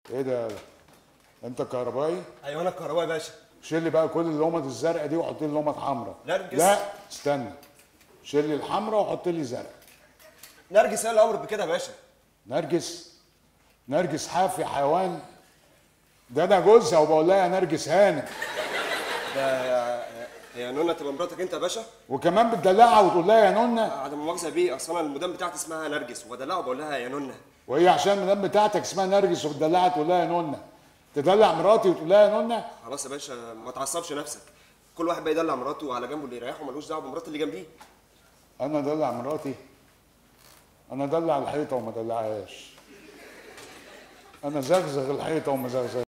ايه ده انت كهربائي ايوه انا الكهربائي يا باشا شيل لي بقى كل اللومات الزرقاء دي وحط لي لومات حمراء نرجس. لا استنى شيل لي الحمراء وحط لي زرق نرجس قال الامر بكده يا باشا نرجس نرجس حاف يا حيوان ده انا جوزها وبقول لها يا نرجس هانم ده يا يا نونا تبقى مراتك انت يا باشا وكمان بتدلعها وتقول لها يا نونه عدم مؤاخذه بيه اصل انا المدام بتاعتي اسمها نرجس وبدلعها وبقول لها يا نونا وهي عشان المدام بتاعتك اسمها نرجس وبتدلعها تقول لها يا نونه تدلع مراتي وتقول لها يا نونه خلاص يا باشا ما تعصبش نفسك كل واحد بقى يدلع مراته على جنبه اللي يريحه ملوش دعوه بمرات اللي جنبيه انا ادلع مراتي انا ادلع الحيطه وما ادلعهاش انا زغزغ الحيطه وما زغزغ